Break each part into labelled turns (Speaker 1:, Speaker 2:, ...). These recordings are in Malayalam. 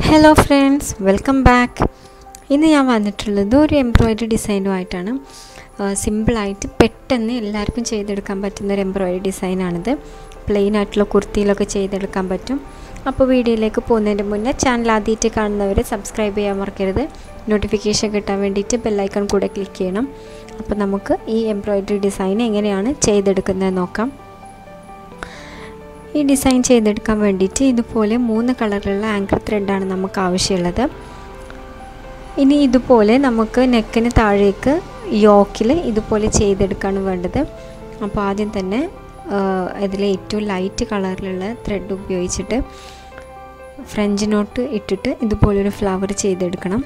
Speaker 1: ഹലോ ഫ്രണ്ട്സ് വെൽക്കം ബാക്ക് ഇന്ന് ഞാൻ വന്നിട്ടുള്ളത് ഒരു എംബ്രോയ്ഡറി ഡിസൈനുമായിട്ടാണ് സിമ്പിളായിട്ട് പെട്ടെന്ന് എല്ലാവർക്കും ചെയ്തെടുക്കാൻ പറ്റുന്ന ഒരു എംബ്രോയ്ഡറി ഡിസൈനാണിത് പ്ലെയിൻ ആയിട്ടുള്ള കുർത്തിയിലൊക്കെ ചെയ്തെടുക്കാൻ പറ്റും അപ്പോൾ വീഡിയോയിലേക്ക് പോകുന്നതിന് മുന്നേ ചാനൽ ആദ്യമായിട്ട് കാണുന്നവർ സബ്സ്ക്രൈബ് ചെയ്യാൻ മറക്കരുത് നോട്ടിഫിക്കേഷൻ കിട്ടാൻ വേണ്ടിയിട്ട് ബെല്ലൈക്കൺ കൂടെ ക്ലിക്ക് ചെയ്യണം അപ്പോൾ നമുക്ക് ഈ എംബ്രോയ്ഡറി ഡിസൈൻ എങ്ങനെയാണ് ചെയ്തെടുക്കുന്നത് നോക്കാം ഈ ഡിസൈൻ ചെയ്തെടുക്കാൻ വേണ്ടിയിട്ട് ഇതുപോലെ മൂന്ന് കളറിലുള്ള ആങ്കർ ത്രെഡാണ് നമുക്ക് ആവശ്യമുള്ളത് ഇനി ഇതുപോലെ നമുക്ക് നെക്കിന് താഴേക്ക് യോക്കിൽ ഇതുപോലെ ചെയ്തെടുക്കാണ് വേണ്ടത് അപ്പോൾ ആദ്യം തന്നെ ഇതിലെ ഏറ്റവും ലൈറ്റ് കളറിലുള്ള ത്രെഡ് ഉപയോഗിച്ചിട്ട് ഫ്രഞ്ച് നോട്ട് ഇട്ടിട്ട് ഇതുപോലൊരു ഫ്ലവർ ചെയ്തെടുക്കണം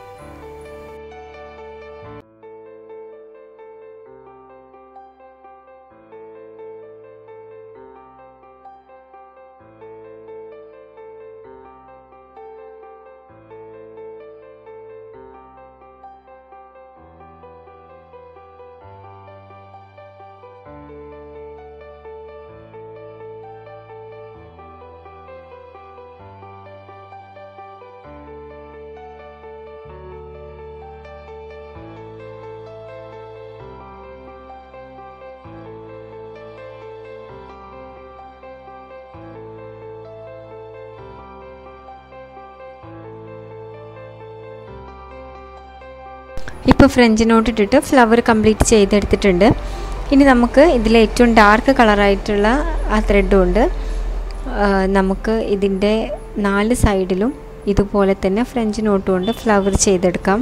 Speaker 1: ഇപ്പോൾ ഫ്രഞ്ച് നോട്ട് ഇട്ടിട്ട് ഫ്ലവർ കംപ്ലീറ്റ് ചെയ്തെടുത്തിട്ടുണ്ട് ഇനി നമുക്ക് ഇതിൽ ഏറ്റവും ഡാർക്ക് കളറായിട്ടുള്ള ആ ത്രെഡും ഉണ്ട് നമുക്ക് ഇതിൻ്റെ നാല് സൈഡിലും ഇതുപോലെ തന്നെ ഫ്രഞ്ച് നോട്ട് കൊണ്ട് ഫ്ലവർ ചെയ്തെടുക്കാം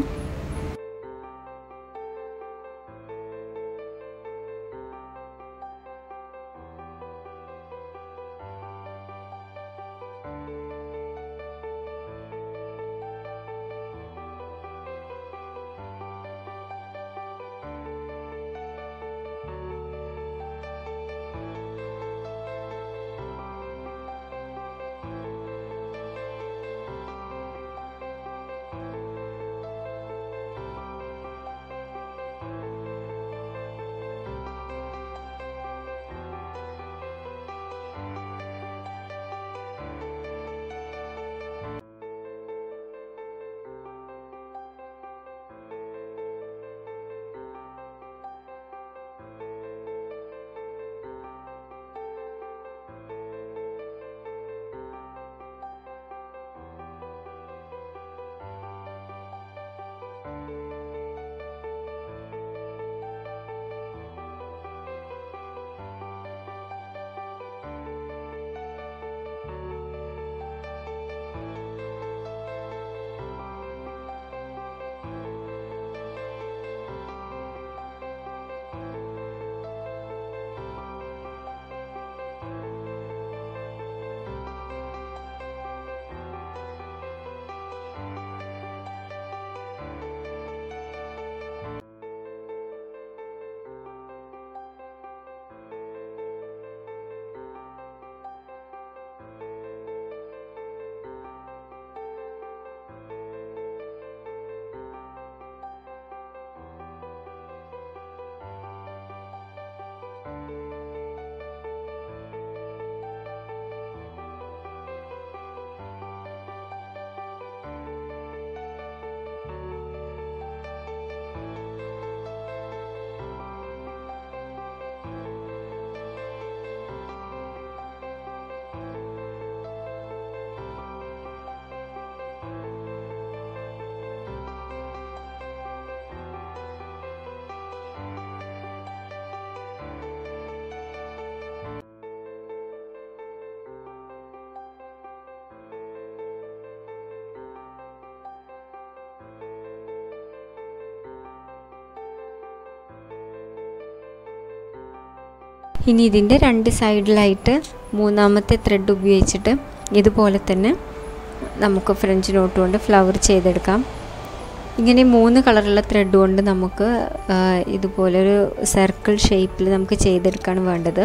Speaker 1: ഇനി ഇതിൻ്റെ രണ്ട് സൈഡിലായിട്ട് മൂന്നാമത്തെ ത്രെഡ് ഉപയോഗിച്ചിട്ട് ഇതുപോലെ തന്നെ നമുക്ക് ഫ്രഞ്ച് നോട്ട് കൊണ്ട് ഫ്ലവർ ചെയ്തെടുക്കാം ഇങ്ങനെ മൂന്ന് കളറുള്ള ത്രെഡ് കൊണ്ട് നമുക്ക് ഇതുപോലൊരു സർക്കിൾ ഷേപ്പിൽ നമുക്ക് ചെയ്തെടുക്കാണ് വേണ്ടത്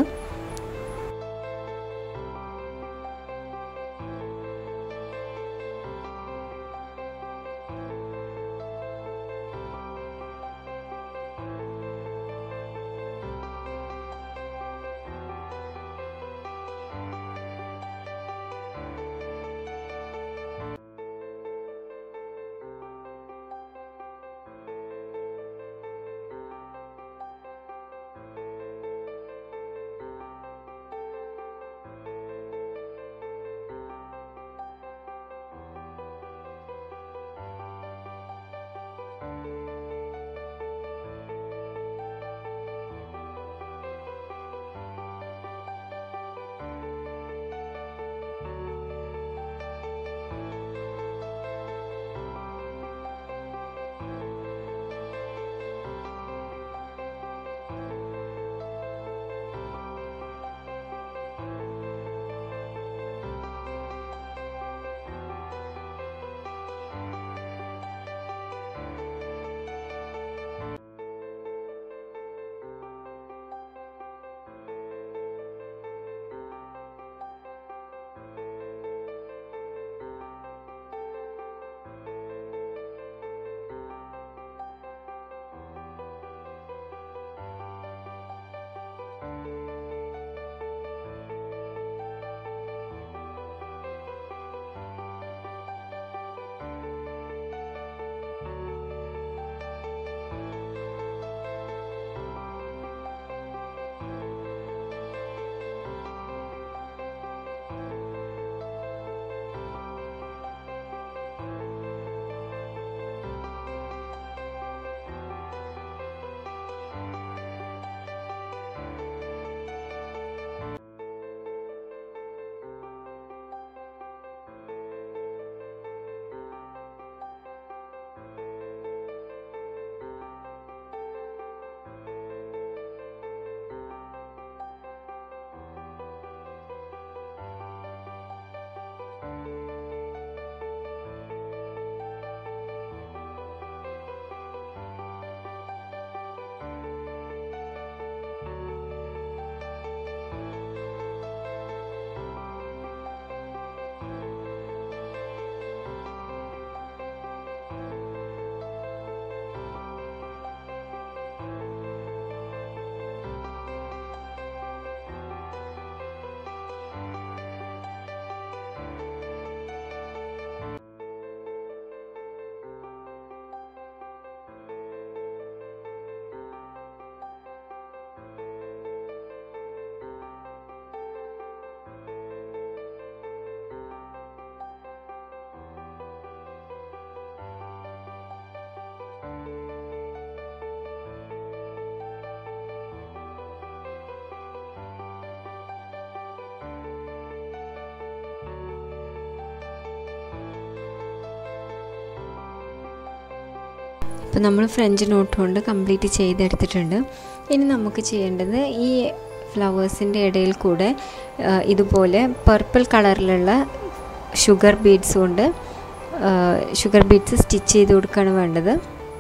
Speaker 1: അപ്പോൾ നമ്മൾ ഫ്രഞ്ച് നോട്ട് കൊണ്ട് കംപ്ലീറ്റ് ചെയ്തെടുത്തിട്ടുണ്ട് ഇനി നമുക്ക് ചെയ്യേണ്ടത് ഈ ഫ്ലവേഴ്സിൻ്റെ ഇടയിൽ കൂടെ ഇതുപോലെ പർപ്പിൾ കളറിലുള്ള ഷുഗർ ബീഡ്സ് കൊണ്ട് ഷുഗർ ബീഡ്സ് സ്റ്റിച്ച് ചെയ്ത് കൊടുക്കുകയാണ് വേണ്ടത്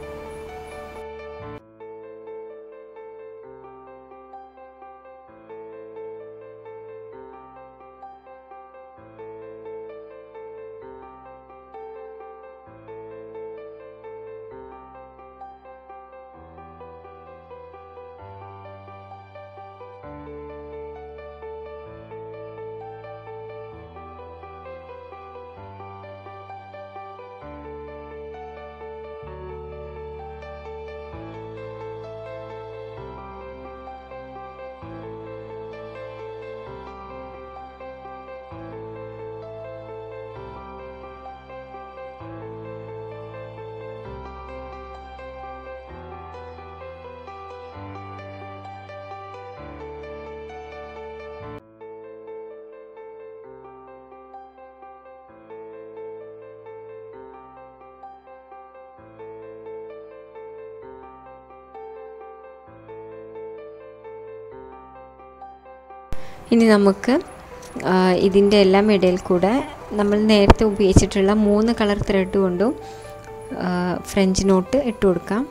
Speaker 1: ഇനി നമുക്ക് ഇതിൻ്റെ എല്ലാം ഇടയിൽ കൂടെ നമ്മൾ നേരത്തെ ഉപയോഗിച്ചിട്ടുള്ള മൂന്ന് കളർ ത്രെഡ് കൊണ്ടും ഫ്രഞ്ച് നോട്ട് ഇട്ട് കൊടുക്കാം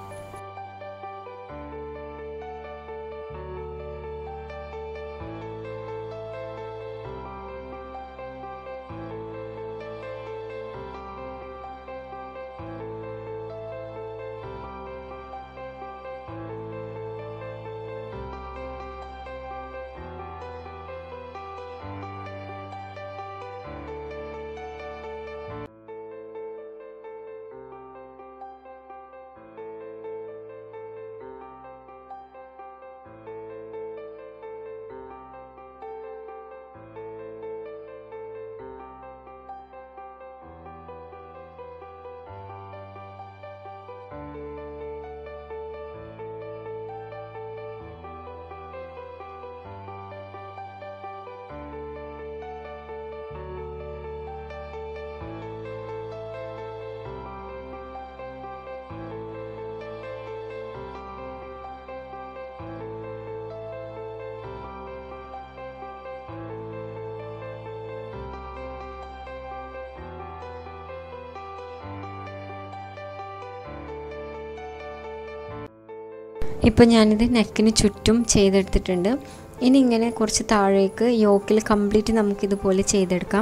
Speaker 1: ഇപ്പോൾ ഞാനിത് നെക്കിന് ചുറ്റും ചെയ്തെടുത്തിട്ടുണ്ട് ഇനി ഇങ്ങനെ കുറച്ച് താഴേക്ക് യോക്കിൽ കംപ്ലീറ്റ് നമുക്കിതുപോലെ ചെയ്തെടുക്കാം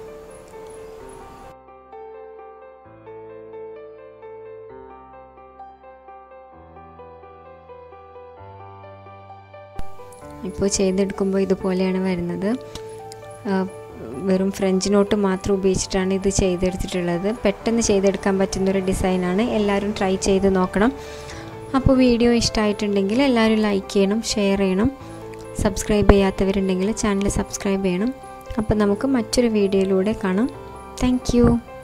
Speaker 1: ഇപ്പോൾ ചെയ്തെടുക്കുമ്പോൾ ഇതുപോലെയാണ് വരുന്നത് വെറും ഫ്രഞ്ച് നോട്ട് മാത്രം ഉപയോഗിച്ചിട്ടാണ് ഇത് ചെയ്തെടുത്തിട്ടുള്ളത് പെട്ടെന്ന് ചെയ്തെടുക്കാൻ പറ്റുന്നൊരു ഡിസൈനാണ് എല്ലാവരും ട്രൈ ചെയ്ത് നോക്കണം അപ്പോൾ വീഡിയോ ഇഷ്ടമായിട്ടുണ്ടെങ്കിൽ എല്ലാവരും ലൈക്ക് ചെയ്യണം ഷെയർ ചെയ്യണം സബ്സ്ക്രൈബ് ചെയ്യാത്തവരുണ്ടെങ്കിൽ ചാനൽ സബ്സ്ക്രൈബ് ചെയ്യണം അപ്പോൾ നമുക്ക് മറ്റൊരു വീഡിയോയിലൂടെ കാണാം താങ്ക്